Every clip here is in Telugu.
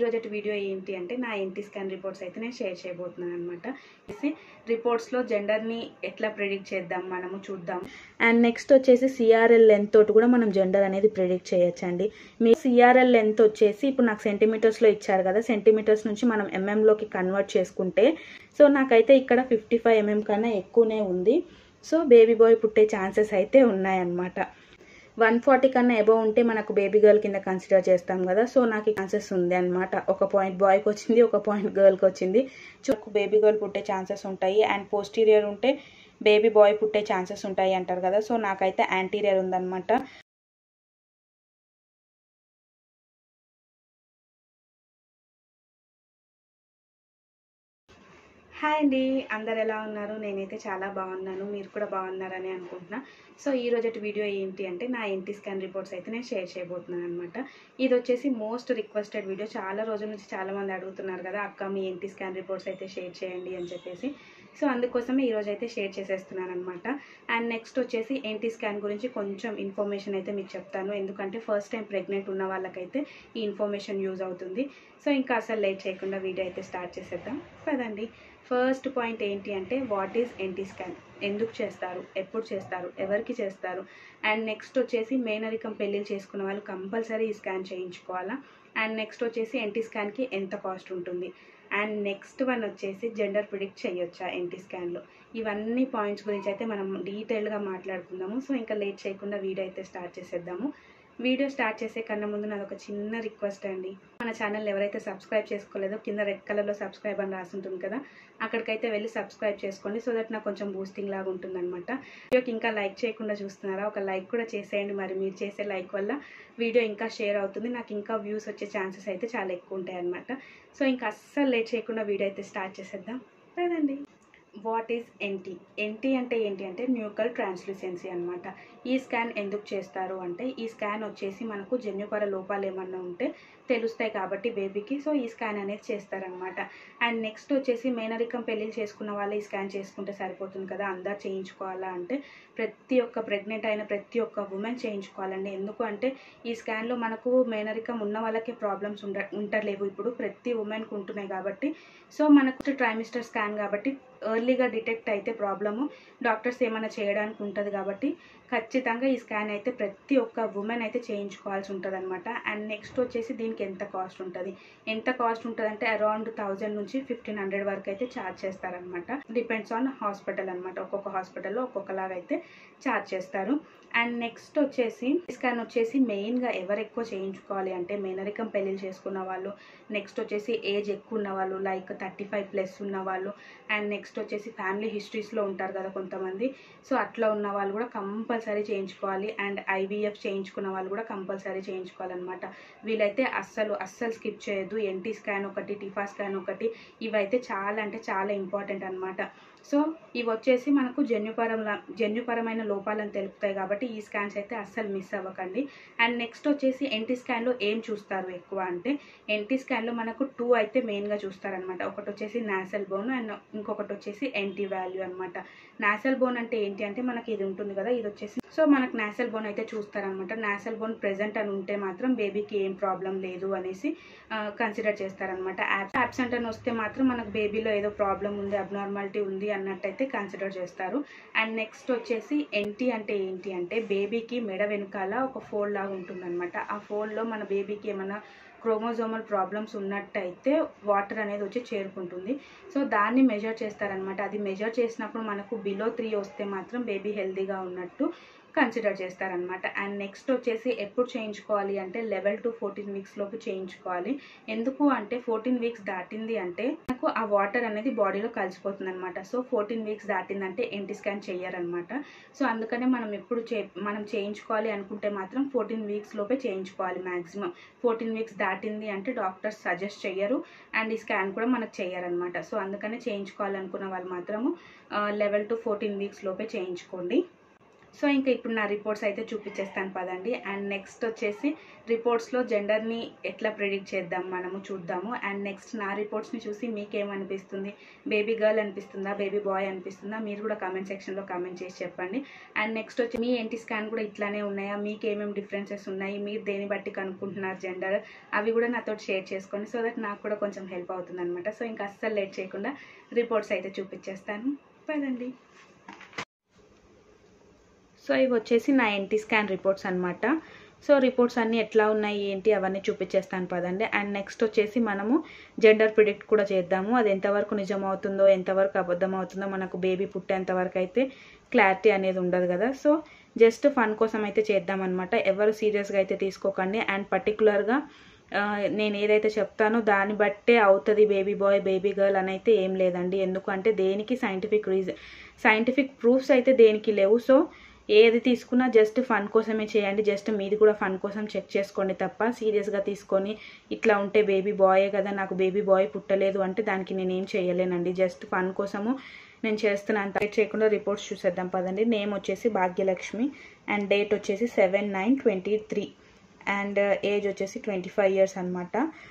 ఈరోజు వీడియో ఏంటి అంటే నా ఎన్టీ స్కాన్ రిపోర్ట్స్ అయితే నేను షేర్ చేయబోతున్నాను అనమాట రిపోర్ట్స్లో జెండర్ని ఎట్లా ప్రిడిక్ట్ చేద్దాం మనము చూద్దాం అండ్ నెక్స్ట్ వచ్చేసి సిఆర్ఎల్ లెంత్ తోటి కూడా మనం జెండర్ అనేది ప్రిడిక్ట్ చేయొచ్చండి మీ సిఆర్ఎల్ లెంత్ వచ్చేసి ఇప్పుడు నాకు సెంటీమీటర్స్లో ఇచ్చారు కదా సెంటీమీటర్స్ నుంచి మనం ఎంఎంలోకి కన్వర్ట్ చేసుకుంటే సో నాకైతే ఇక్కడ ఫిఫ్టీ ఫైవ్ ఎంఎం కన్నా ఎక్కువనే ఉంది సో బేబీ బాయ్ పుట్టే ఛాన్సెస్ అయితే ఉన్నాయన్నమాట వన్ ఫార్టీ కన్నా ఎబోవ్ ఉంటే మనకు బేబీ గర్ల్ కింద కన్సిడర్ చేస్తాం కదా సో నాకు ఛాన్సెస్ ఉంది అనమాట ఒక పాయింట్ బాయ్కి వచ్చింది ఒక పాయింట్ గర్ల్కి వచ్చింది చూకు బేబీ గర్ల్ పుట్టే ఛాన్సెస్ ఉంటాయి అండ్ పోస్టీరియర్ ఉంటే బేబీ బాయ్ పుట్టే ఛాన్సెస్ ఉంటాయి అంటారు కదా సో నాకైతే యాంటీరియర్ ఉందన్నమాట హాయ్ అండి అందరు ఎలా ఉన్నారు నేనైతే చాలా బాగున్నాను మీరు కూడా బాగున్నారని అనుకుంటున్నా సో ఈ రోజు వీడియో ఏంటి అంటే నా ఎన్టీ స్కాన్ రిపోర్ట్స్ అయితే నేను షేర్ చేయబోతున్నాను అనమాట ఇది వచ్చేసి మోస్ట్ రిక్వెస్టెడ్ వీడియో చాలా రోజుల నుంచి చాలా మంది అడుగుతున్నారు కదా అక్క మీ ఎన్టీ స్కాన్ రిపోర్ట్స్ అయితే షేర్ చేయండి అని చెప్పేసి సో అందుకోసమే ఈరోజు అయితే షేర్ చేసేస్తున్నాను అనమాట అండ్ నెక్స్ట్ వచ్చేసి ఎన్టీ స్కాన్ గురించి కొంచెం ఇన్ఫర్మేషన్ అయితే మీకు చెప్తాను ఎందుకంటే ఫస్ట్ టైం ప్రెగ్నెంట్ ఉన్న వాళ్ళకైతే ఈ ఇన్ఫర్మేషన్ యూజ్ అవుతుంది సో ఇంకా అసలు లేట్ చేయకుండా వీడియో అయితే స్టార్ట్ చేసేద్దాం కదండి ఫస్ట్ పాయింట్ ఏంటి అంటే వాట్ ఈజ్ ఎన్టీ స్కాన్ ఎందుకు చేస్తారు ఎప్పుడు చేస్తారు ఎవరికి చేస్తారు అండ్ నెక్స్ట్ వచ్చేసి మేనరికం పెళ్ళిళ్ళు చేసుకున్న వాళ్ళు కంపల్సరీ ఈ స్కాన్ చేయించుకోవాలా అండ్ నెక్స్ట్ వచ్చేసి ఎన్టీ స్కాన్కి ఎంత కాస్ట్ ఉంటుంది అండ్ నెక్స్ట్ వన్ వచ్చేసి జెండర్ ప్రిడిక్ట్ చేయొచ్చా ఎన్టీ స్కాన్లో ఇవన్నీ పాయింట్స్ గురించి అయితే మనం డీటెయిల్గా మాట్లాడుకుందాము సో ఇంకా లేట్ చేయకుండా వీడియో అయితే స్టార్ట్ చేసేద్దాము వీడియో స్టార్ట్ చేసే కన్నా ముందు నాది ఒక చిన్న రిక్వెస్ట్ అండి మన ఛానల్ ఎవరైతే సబ్స్క్రైబ్ చేసుకోలేదో కింద రెడ్ కలర్లో సబ్స్క్రైబ్ అని రాసుంటుంది కదా అక్కడికైతే వెళ్ళి సబ్స్క్రైబ్ చేసుకోండి సో దట్ నాకు కొంచెం బూస్టింగ్ లాగా ఉంటుందన్నమాట వీడియోకి ఇంకా లైక్ చేయకుండా చూస్తున్నారా ఒక లైక్ కూడా చేసేయండి మరి మీరు చేసే లైక్ వల్ల వీడియో ఇంకా షేర్ అవుతుంది నాకు ఇంకా వ్యూస్ వచ్చే ఛాన్సెస్ అయితే చాలా ఎక్కువ ఉంటాయి అనమాట సో ఇంకా అస్సలు లేట్ చేయకుండా వీడియో అయితే స్టార్ట్ చేసేద్దాం లేదండి వాట్ ఈజ్ ఎన్టీ ఎన్టీ అంటే ఏంటి అంటే న్యూకల్ ట్రాన్స్లూసెన్సీ అనమాట ఈ స్కాన్ ఎందుకు చేస్తారు అంటే ఈ స్కాన్ వచ్చేసి మనకు జన్యుపర లోపాలు ఏమన్నా ఉంటే తెలుస్తాయి కాబట్టి బేబీకి సో ఈ స్కాన్ అనేది చేస్తారనమాట అండ్ నెక్స్ట్ వచ్చేసి మేనరికం పెళ్ళిళ్ళు చేసుకున్న వాళ్ళు ఈ స్కాన్ చేసుకుంటే సరిపోతుంది కదా అందరు చేయించుకోవాలా అంటే ప్రతి ఒక్క ప్రెగ్నెంట్ అయిన ప్రతి ఒక్క ఉమెన్ చేయించుకోవాలండి ఎందుకు అంటే ఈ స్కాన్లో మనకు మేనరికం ఉన్న వాళ్ళకే ప్రాబ్లమ్స్ ఉండ ఉండలేవు ఇప్పుడు ప్రతి ఉమెన్కి ఉంటున్నాయి కాబట్టి సో మనకు ట్రైమిస్టర్ స్కాన్ కాబట్టి ఎర్లీగా డిటెక్ట్ అయితే ప్రాబ్లము డాక్టర్స్ ఏమైనా చేయడానికి ఉంటుంది కాబట్టి ఖచ్చితంగా ఈ స్కాన్ అయితే ప్రతి ఒక్క ఉమెన్ అయితే చేయించుకోవాల్సి ఉంటుంది అనమాట అండ్ నెక్స్ట్ వచ్చేసి దీనికి ఎంత కాస్ట్ ఉంటుంది ఎంత కాస్ట్ ఉంటుంది అంటే అరౌండ్ థౌజండ్ నుంచి ఫిఫ్టీన్ హండ్రెడ్ వరకు అయితే ఛార్జ్ చేస్తారనమాట డిపెండ్స్ ఆన్ హాస్పిటల్ అనమాట ఒక్కొక్క హాస్పిటల్లో ఒక్కొక్కలాగా అయితే ఛార్జ్ చేస్తారు అండ్ నెక్స్ట్ వచ్చేసి స్కాన్ వచ్చేసి మెయిన్గా ఎవరు ఎక్కువ చేయించుకోవాలి అంటే మేనరికం పెళ్ళిళ్ళు చేసుకున్న వాళ్ళు నెక్స్ట్ వచ్చేసి ఏజ్ ఎక్కువ ఉన్న వాళ్ళు లైక్ థర్టీ ఫైవ్ ప్లస్ ఉన్న వాళ్ళు అండ్ నెక్స్ట్ వచ్చేసి ఫ్యామిలీ హిస్టరీస్లో ఉంటారు కదా కొంతమంది సో అట్లా ఉన్న వాళ్ళు కూడా కంపల్సరీ చేయించుకోవాలి అండ్ ఐవీఎఫ్ చేయించుకున్న వాళ్ళు కూడా కంపల్సరీ చేయించుకోవాలన్నమాట వీలైతే అస్సలు అస్సలు స్కిప్ చేయొద్దు ఎన్టీ స్కాన్ ఒకటి టిఫా స్కాన్ ఒకటి ఇవైతే చాలా అంటే చాలా ఇంపార్టెంట్ అనమాట సో ఇవి వచ్చేసి మనకు జన్యుపరం జన్యుపరమైన లోపాలను తెలుపుతాయి కాబట్టి ఈ స్కాన్స్ అయితే అస్సలు మిస్ అవ్వకండి అండ్ నెక్స్ట్ వచ్చేసి ఎన్టీ స్కాన్లో ఏం చూస్తారు ఎక్కువ అంటే ఎన్టీ స్కాన్లో మనకు టూ అయితే మెయిన్గా చూస్తారనమాట ఒకటి వచ్చేసి నాసల్ బోన్ అండ్ ఇంకొకటి వచ్చేసి ఎన్టీ వాల్యూ అనమాట నాసల్ బోన్ అంటే ఏంటి అంటే మనకి ఇది ఉంటుంది కదా ఇది వచ్చేసి సో మనకు నాసల్ బోన్ అయితే చూస్తారనమాట నాసల్ బోన్ ప్రెజెంట్ అని ఉంటే మాత్రం బేబీకి ఏం ప్రాబ్లం లేదు అనేసి కన్సిడర్ చేస్తారనమాట యాబ్సెంట్ అని వస్తే మాత్రం మనకు బేబీలో ఏదో ప్రాబ్లం ఉంది అబ్నార్మాలిటీ ఉంది అన్నట్టయితే కన్సిడర్ చేస్తారు అండ్ నెక్స్ట్ వచ్చేసి ఎన్టీ అంటే ఏంటి అంటే బేబీకి మెడ వెనుకాల ఒక ఫోల్డ్ లాగా ఉంటుందన్నమాట ఆ ఫోల్డ్లో మన బేబీకి ఏమైనా క్రోమోజోమల్ ప్రాబ్లమ్స్ ఉన్నట్టయితే వాటర్ అనేది వచ్చి చేరుకుంటుంది సో దాన్ని మెజర్ చేస్తారనమాట అది మెజర్ చేసినప్పుడు మనకు బిలో త్రీ వస్తే మాత్రం బేబీ హెల్తీగా ఉన్నట్టు కన్సిడర్ చేస్తారనమాట అండ్ నెక్స్ట్ వచ్చేసి ఎప్పుడు చేయించుకోవాలి అంటే లెవెల్ టు ఫోర్టీన్ వీక్స్ లోపు చేయించుకోవాలి ఎందుకు అంటే ఫోర్టీన్ వీక్స్ దాటింది అంటే మనకు ఆ వాటర్ అనేది బాడీలో కలిసిపోతుంది అనమాట సో ఫోర్టీన్ వీక్స్ దాటిందంటే ఎన్టీ స్కాన్ చేయరనమాట సో అందుకనే మనం ఎప్పుడు చే మనం చేయించుకోవాలి అనుకుంటే మాత్రం ఫోర్టీన్ వీక్స్ లోపే చేయించుకోవాలి మ్యాక్సిమం ఫోర్టీన్ వీక్స్ దాటింది అంటే డాక్టర్స్ సజెస్ట్ చేయరు అండ్ ఈ స్కాన్ కూడా మనకు చేయరనమాట సో అందుకనే చేయించుకోవాలనుకున్న వాళ్ళు మాత్రము లెవెల్ టు ఫోర్టీన్ వీక్స్ లోపే చేయించుకోండి సో ఇంకా ఇప్పుడు నా రిపోర్ట్స్ అయితే చూపించేస్తాను పదండి అండ్ నెక్స్ట్ వచ్చేసి రిపోర్ట్స్లో జెండర్ని ఎట్లా ప్రిడిక్ట్ చేద్దాం మనము చూద్దాము అండ్ నెక్స్ట్ నా రిపోర్ట్స్ని చూసి మీకేమనిపిస్తుంది బేబీ గర్ల్ అనిపిస్తుందా బేబీ బాయ్ అనిపిస్తుందా మీరు కూడా కామెంట్ సెక్షన్లో కామెంట్ చేసి చెప్పండి అండ్ నెక్స్ట్ వచ్చి మీ ఎన్టీ స్కాన్ కూడా ఇట్లానే ఉన్నాయా మీకు ఏమేమి డిఫరెన్సెస్ ఉన్నాయి మీరు దేని బట్టి కనుక్కుంటున్నారు జెండర్ అవి కూడా నాతో షేర్ చేసుకోండి సో దట్ నాకు కూడా కొంచెం హెల్ప్ అవుతుంది అనమాట సో ఇంకా అస్సలు లేట్ చేయకుండా రిపోర్ట్స్ అయితే చూపించేస్తాను పదండి సో ఇవి వచ్చేసి నా ఎన్టీ స్కాన్ రిపోర్ట్స్ అనమాట సో రిపోర్ట్స్ అన్నీ ఎట్లా ఉన్నాయి ఏంటి అవన్నీ చూపించేస్తాను పదండి అండ్ నెక్స్ట్ వచ్చేసి మనము జెండర్ ప్రిడిక్ట్ కూడా చేద్దాము అది ఎంతవరకు నిజం అవుతుందో ఎంతవరకు అబద్ధం అవుతుందో మనకు బేబీ పుట్టేంత వరకు అయితే క్లారిటీ అనేది ఉండదు కదా సో జస్ట్ ఫన్ కోసం అయితే చేద్దామన్నమాట ఎవరు సీరియస్గా అయితే తీసుకోకండి అండ్ పర్టికులర్గా నేను ఏదైతే చెప్తానో దాన్ని బట్టే అవుతుంది బేబీ బాయ్ బేబీ గర్ల్ అని అయితే ఏం లేదండి ఎందుకంటే దేనికి సైంటిఫిక్ రీజన్ సైంటిఫిక్ ప్రూఫ్స్ అయితే దేనికి లేవు సో ఏది తీసుకున్నా జస్ట్ ఫన్ కోసమే చేయండి జస్ట్ మీది కూడా ఫన్ కోసం చెక్ చేసుకోండి తప్ప సీరియస్గా తీసుకొని ఇట్లా ఉంటే బేబీ బాయే కదా నాకు బేబీ బాయ్ పుట్టలేదు అంటే దానికి నేనేం చేయలేనండి జస్ట్ ఫన్ కోసము నేను చేస్తున్నా అంత చేయకుండా రిపోర్ట్స్ చూసేద్దాం పదండి నేమ్ వచ్చేసి భాగ్యలక్ష్మి అండ్ డేట్ వచ్చేసి seven nine twenty three and age వచ్చేసి ట్వంటీ ఫైవ్ ఇయర్స్ అనమాట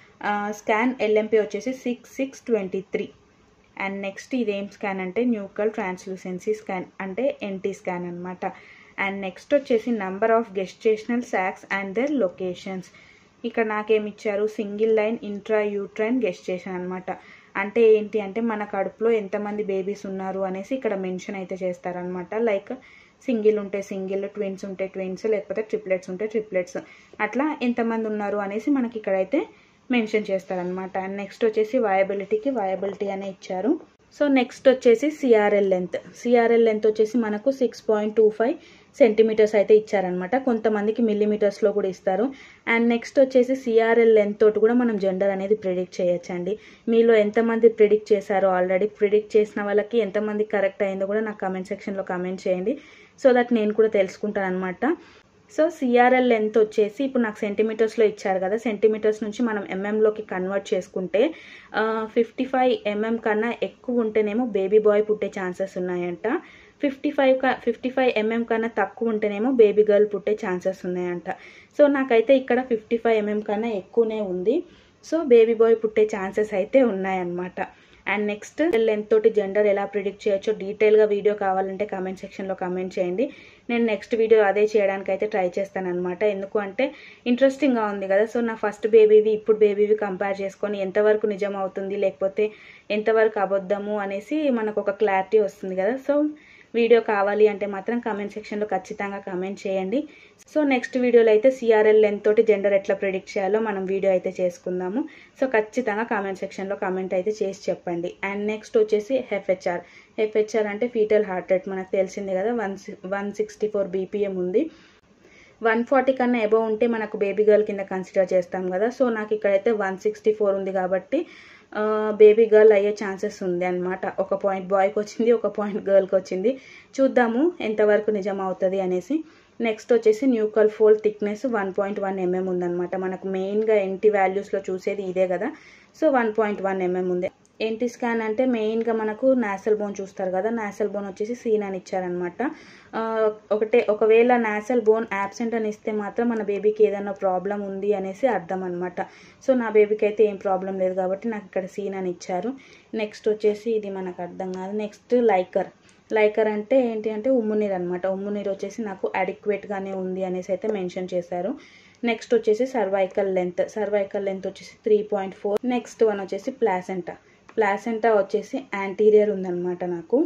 స్కాన్ ఎల్ఎంపీ వచ్చేసి six six twenty three and next ఇదేం స్కాన్ అంటే న్యూకల్ ట్రాన్స్లూసెన్సీ స్కాన్ అంటే ఎన్టీ స్కాన్ అనమాట అండ్ నెక్స్ట్ వచ్చేసి number of gestational sacs and their locations ఇక్కడ నాకేమి ఇచ్చారు single line intrauterine gestation అనమాట అంటే ఏంటి అంటే మన కడుపులో ఎంతమంది బేబీస్ ఉన్నారు అనేసి ఇక్కడ మెన్షన్ అయితే చేస్తారనమాట లైక్ సింగిల్ ఉంటే సింగిల్ ట్విన్స్ ఉంటే ట్విన్స్ లేకపోతే ట్రిప్లెట్స్ ఉంటే ట్రిప్లెట్స్ అట్లా ఎంతమంది ఉన్నారు అనేసి మనకి ఇక్కడైతే మెన్షన్ చేస్తారనమాట అండ్ నెక్స్ట్ వచ్చేసి వయబిలిటీకి వయబిలిటీ అనే ఇచ్చారు సో నెక్స్ట్ వచ్చేసి సిఆర్ఎల్ లెంత్ సిఆర్ఎల్ లెంత్ వచ్చేసి మనకు six point two five centimetres అయితే ఇచ్చారనమాట కొంతమందికి మిల్లీమీటర్స్లో కూడా ఇస్తారు అండ్ నెక్స్ట్ వచ్చేసి సిఆర్ఎల్ లెంత్ తోటి కూడా మనం జెండర్ అనేది ప్రిడిక్ట్ చేయొచ్చండి మీలో ఎంతమంది ప్రిడిక్ట్ చేశారో ఆల్రెడీ ప్రిడిక్ట్ చేసిన వాళ్ళకి ఎంతమంది కరెక్ట్ అయిందో కూడా నాకు కమెంట్ సెక్షన్లో కమెంట్ చేయండి సో దట్ నేను కూడా తెలుసుకుంటాను అనమాట సో సిఆర్ఎల్ లెంత్ వచ్చేసి ఇప్పుడు నాకు సెంటీమీటర్స్లో ఇచ్చారు కదా సెంటీమీటర్స్ నుంచి మనం ఎంఎంలోకి కన్వర్ట్ చేసుకుంటే ఫిఫ్టీ ఫైవ్ ఎంఎం కన్నా ఎక్కువ ఉంటేనేమో బేబీ బాయ్ పుట్టే ఛాన్సెస్ ఉన్నాయంట fifty five fifty five mm కన్నా తక్కువ ఉంటేనేమో బేబీ గర్ల్ పుట్టే ఛాన్సెస్ ఉన్నాయంట సో నాకైతే ఇక్కడ ఫిఫ్టీ ఫైవ్ ఎంఎం కన్నా ఎక్కువనే ఉంది సో బేబీ బాయ్ పుట్టే ఛాన్సెస్ అయితే ఉన్నాయన్నమాట అండ్ నెక్స్ట్ లెంత్ తోటి జెండర్ ఎలా ప్రిడిక్ట్ చేయొచ్చో డీటెయిల్గా వీడియో కావాలంటే కామెంట్ సెక్షన్లో కామెంట్ చేయండి నేను నెక్స్ట్ వీడియో అదే చేయడానికి అయితే ట్రై చేస్తాను అనమాట ఎందుకు అంటే ఇంట్రెస్టింగ్గా ఉంది కదా సో నా ఫస్ట్ బేబీవి ఇప్పుడు బేబీవి కంపేర్ చేసుకొని ఎంతవరకు నిజం అవుతుంది లేకపోతే ఎంతవరకు అబద్ధము అనేసి మనకు ఒక క్లారిటీ వస్తుంది కదా సో వీడియో కావాలి అంటే మాత్రం కామెంట్ సెక్షన్లో ఖచ్చితంగా కామెంట్ చేయండి సో నెక్స్ట్ వీడియోలో అయితే సిఆర్ఎల్ లెంత్ తోటి జెండర్ ఎట్లా ప్రిడిక్ట్ చేయాలో మనం వీడియో అయితే చేసుకుందాము సో ఖచ్చితంగా కామెంట్ సెక్షన్లో కామెంట్ అయితే చేసి చెప్పండి అండ్ నెక్స్ట్ వచ్చేసి హెఫ్హెచ్ఆర్ హెఫ్హెచ్ఆర్ అంటే ఫీటల్ హార్ట్ రేట్ మనకు తెలిసిందే కదా one one sixty four bpm ఉంది వన్ ఫార్టీ కన్నా ఎబో ఉంటే మనకు బేబీ గర్ల్ కింద కన్సిడర్ చేస్తాం కదా సో నాకు ఇక్కడైతే వన్ సిక్స్టీ ఫోర్ ఉంది కాబట్టి బేబీ గర్ల్ అయ్యే ఛాన్సెస్ ఉంది అనమాట ఒక పాయింట్ బాయ్కి వచ్చింది ఒక పాయింట్ గర్ల్కి వచ్చింది చూద్దాము ఎంతవరకు నిజం అవుతుంది అనేసి నెక్స్ట్ వచ్చేసి nuchal fold thickness one point one mm ఉందన్నమాట మనకు మెయిన్గా ఎన్టీ వాల్యూస్లో చూసేది ఇదే కదా so one point one mm ఉంది ఎన్టీ స్కాన్ అంటే మెయిన్గా మనకు నాసల్ బోన్ చూస్తారు కదా నాసల్ బోన్ వచ్చేసి సీన్ అని ఇచ్చారనమాట ఒకటే ఒకవేళ నాసల్ బోన్ యాబ్సెంట్ అని ఇస్తే మాత్రం మన బేబీకి ఏదైనా ప్రాబ్లం ఉంది అనేసి అర్థం అనమాట సో నా బేబీకి అయితే ఏం ప్రాబ్లం లేదు కాబట్టి నాకు ఇక్కడ సీన్ అని ఇచ్చారు నెక్స్ట్ వచ్చేసి ఇది మనకు అర్థం కాదు నెక్స్ట్ లైకర్ లైకర్ అంటే ఏంటి అంటే ఉమ్మునీరు అనమాట ఉమ్మునీరు వచ్చేసి నాకు అడిక్వేట్గానే ఉంది అనేసి అయితే మెన్షన్ చేశారు నెక్స్ట్ వచ్చేసి సర్వైకల్ లెంత్ సర్వైకల్ లెంత్ వచ్చేసి three point four next one వచ్చేసి ప్లాసెంటా ప్లాసెంటా వచ్చేసి యాంటీరియర్ ఉందన్నమాట నాకు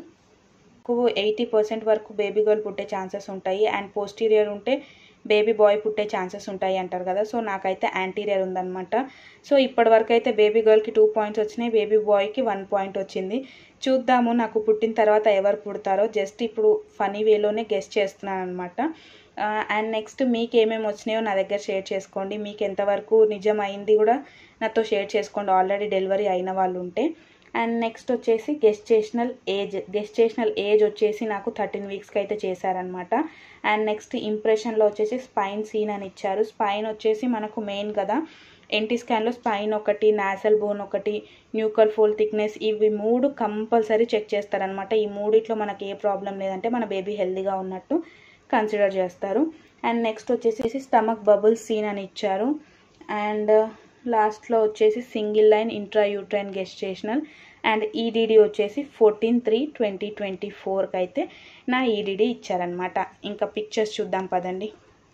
ఎయిటీ పర్సెంట్ వరకు బేబీ గర్ల్ పుట్టే ఛాన్సెస్ ఉంటాయి అండ్ పోస్టీరియర్ ఉంటే బేబీ బాయ్ పుట్టే ఛాన్సెస్ ఉంటాయి అంటారు కదా సో నాకైతే యాంటీరియర్ ఉందన్నమాట సో ఇప్పటి వరకు అయితే బేబీ గర్ల్కి టూ పాయింట్స్ వచ్చినాయి బేబీ బాయ్కి వన్ పాయింట్ వచ్చింది చూద్దాము నాకు పుట్టిన తర్వాత ఎవరు పుడతారో జస్ట్ ఇప్పుడు ఫనీ వేలోనే గెస్ట్ చేస్తున్నాను అనమాట అండ్ నెక్స్ట్ మీకు ఏమేమి వచ్చినాయో నా దగ్గర షేర్ చేసుకోండి మీకు ఎంతవరకు నిజం అయింది కూడా నాతో షేర్ చేసుకోండి ఆల్రెడీ డెలివరీ అయిన వాళ్ళు ఉంటే అండ్ నెక్స్ట్ వచ్చేసి గెస్టేషనల్ ఏజ్ గెస్టేషనల్ ఏజ్ వచ్చేసి నాకు థర్టీన్ వీక్స్కి అయితే చేశారనమాట అండ్ నెక్స్ట్ ఇంప్రెషన్లో వచ్చేసి స్పైన్ సీన్ అని ఇచ్చారు స్పైన్ వచ్చేసి మనకు మెయిన్ కదా ఎన్టీ స్కాన్లో స్పైన్ ఒకటి నాసల్ బోన్ ఒకటి న్యూకల్ ఫోల్ థిక్నెస్ ఇవి మూడు కంపల్సరీ చెక్ చేస్తారనమాట ఈ మూడిట్లో మనకి ఏ ప్రాబ్లం లేదంటే మన బేబీ హెల్దీగా ఉన్నట్టు కన్సిడర్ చేస్తారు అండ్ నెక్స్ట్ వచ్చేసి స్టమక్ బబుల్ సీన్ అని ఇచ్చారు అండ్ లాస్ట్లో వచ్చేసి single line intrauterine gestational and EDD వచ్చేసి ఫోర్టీన్ త్రీ ట్వంటీ ట్వంటీ ఫోర్కి అయితే నా ఈడీడీ ఇచ్చారనమాట ఇంకా పిక్చర్స్ చూద్దాం పదండి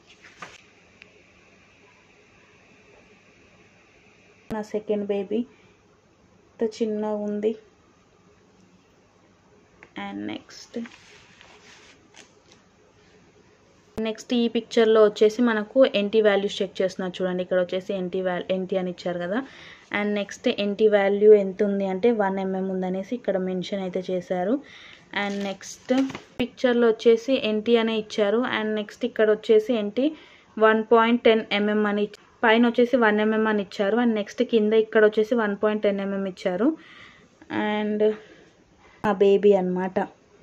నా సెకండ్ బేబీ ఇంత చిన్నగా ఉంది అండ్ నెక్స్ట్ నెక్స్ట్ ఈ పిక్చర్లో వచ్చేసి మనకు ఎన్టీ వాల్యూస్ చెక్ చేస్తున్నారు చూడండి ఇక్కడ వచ్చేసి ఎన్టీ వాల్ ఎన్టీ అని ఇచ్చారు కదా అండ్ నెక్స్ట్ ఎన్టీ వాల్యూ ఎంత ఉంది అంటే వన్ ఎంఎం ఉందనేసి ఇక్కడ మెన్షన్ అయితే చేశారు అండ్ నెక్స్ట్ పిక్చర్లో వచ్చేసి ఎన్టీ అనే ఇచ్చారు అండ్ నెక్స్ట్ ఇక్కడ వచ్చేసి NT one point ten mm అని పైన వచ్చేసి వన్ ఎంఎం అని ఇచ్చారు అండ్ నెక్స్ట్ కింద ఇక్కడ వచ్చేసి వన్ పాయింట్ టెన్ ఎంఎం ఇచ్చారు అండ్ ఆ బేబీ అనమాట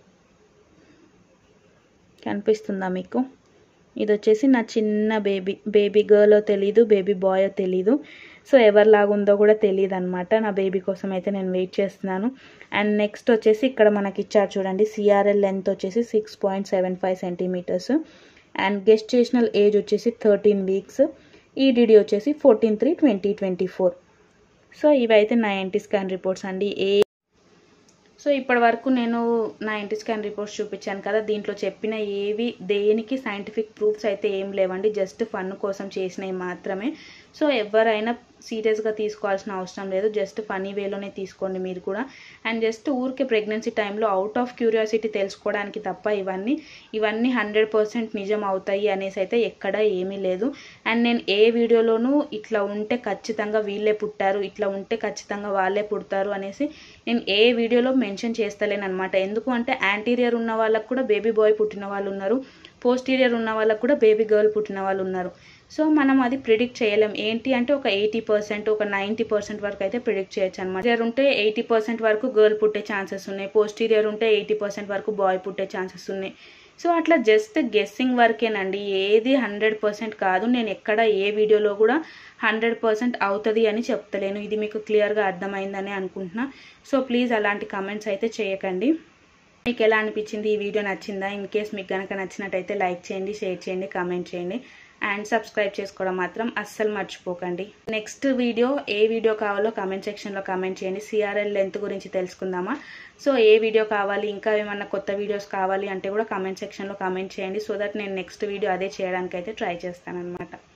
కనిపిస్తుందా మీకు ఇది వచ్చేసి నా చిన్న బేబీ బేబీ గర్ల్ తెలీదు బేబీ బాయ్ తెలీదు సో ఎవరిలాగా ఉందో కూడా తెలియదు అనమాట నా బేబీ కోసం అయితే నేను వెయిట్ చేస్తున్నాను అండ్ నెక్స్ట్ వచ్చేసి ఇక్కడ మనకి ఇచ్చారు చూడండి సిఆర్ఎల్ లెంత్ వచ్చేసి six point seven five centimetres and gestational age వచ్చేసి థర్టీన్ వీక్స్ ఈడీడీ వచ్చేసి fourteen three twenty twenty four so ఇవైతే నా ఎన్టీ స్కాన్ రిపోర్ట్స్ అండి ఏ సో ఇప్పటి వరకు నేను నా ఇంటి స్కాన్ రిపోర్ట్స్ చూపించాను కదా దీంట్లో చెప్పిన ఏవి దేనికి సైంటిఫిక్ ప్రూఫ్స్ అయితే ఏం లేవండి జస్ట్ ఫన్ కోసం చేసినవి మాత్రమే సో ఎవరైనా సీరియస్గా తీసుకోవాల్సిన అవసరం లేదు జస్ట్ ఫనీ వేలోనే తీసుకోండి మీరు కూడా అండ్ జస్ట్ ఊరికే ప్రెగ్నెన్సీ టైంలో అవుట్ ఆఫ్ క్యూరియాసిటీ తెలుసుకోవడానికి తప్ప ఇవన్నీ ఇవన్నీ హండ్రెడ్ పర్సెంట్ నిజం అవుతాయి అనేసి అయితే ఎక్కడ ఏమీ లేదు అండ్ నేను ఏ వీడియోలోనూ ఇట్లా ఉంటే ఖచ్చితంగా వీళ్ళే పుట్టారు ఇట్లా ఉంటే ఖచ్చితంగా వాళ్ళే పుడతారు అనేసి నేను ఏ వీడియోలో మెన్షన్ చేస్తలేను అనమాట ఎందుకు అంటే యాంటీరియర్ ఉన్న వాళ్ళకు కూడా బేబీ బాయ్ పుట్టిన వాళ్ళు ఉన్నారు పోస్టీరియర్ ఉన్న వాళ్ళకు కూడా బేబీ గర్ల్ పుట్టిన వాళ్ళు ఉన్నారు సో మనం అది ప్రిడిక్ట్ చేయలేం ఏంటి అంటే ఒక ఎయిటీ పర్సెంట్ ఒక నైంటీ పర్సెంట్ వరకు అయితే ప్రిడిక్ట్ చేయొచ్చు అనమాట ఇయర్ ఉంటే ఎయిటీ పర్సెంట్ వరకు గర్ల్ పుట్టే ఛాన్సెస్ ఉన్నాయి పోస్టీరియర్ ఉంటే ఎయిటీ పర్సెంట్ వరకు బాయ్ పుట్టే ఛాన్సెస్ ఉన్నాయి సో అట్లా జస్ట్ గెస్సింగ్ వరకేనండి ఏది హండ్రెడ్ పర్సెంట్ కాదు నేను ఎక్కడ ఏ వీడియోలో కూడా హండ్రెడ్ పర్సెంట్ అవుతుంది అని చెప్తలేను ఇది మీకు క్లియర్గా అర్థమైందని అనుకుంటున్నా సో ప్లీజ్ అలాంటి కమెంట్స్ అయితే చేయకండి మీకు ఎలా అనిపించింది ఈ వీడియో నచ్చిందా ఇన్ కేస్ మీకు కనుక నచ్చినట్టయితే లైక్ చేయండి షేర్ చేయండి కామెంట్ చేయండి అండ్ సబ్స్క్రైబ్ చేసుకోవడం మాత్రం అస్సలు మర్చిపోకండి నెక్స్ట్ వీడియో ఏ వీడియో కావాలో కామెంట్ సెక్షన్లో కామెంట్ చేయండి సిఆర్ఎల్ లెంత్ గురించి తెలుసుకుందామా సో ఏ వీడియో కావాలి ఇంకా ఏమన్నా కొత్త వీడియోస్ కావాలి అంటే కూడా కామెంట్ సెక్షన్లో కామెంట్ చేయండి సో దట్ నేను నెక్స్ట్ వీడియో అదే చేయడానికి అయితే ట్రై చేస్తాను అనమాట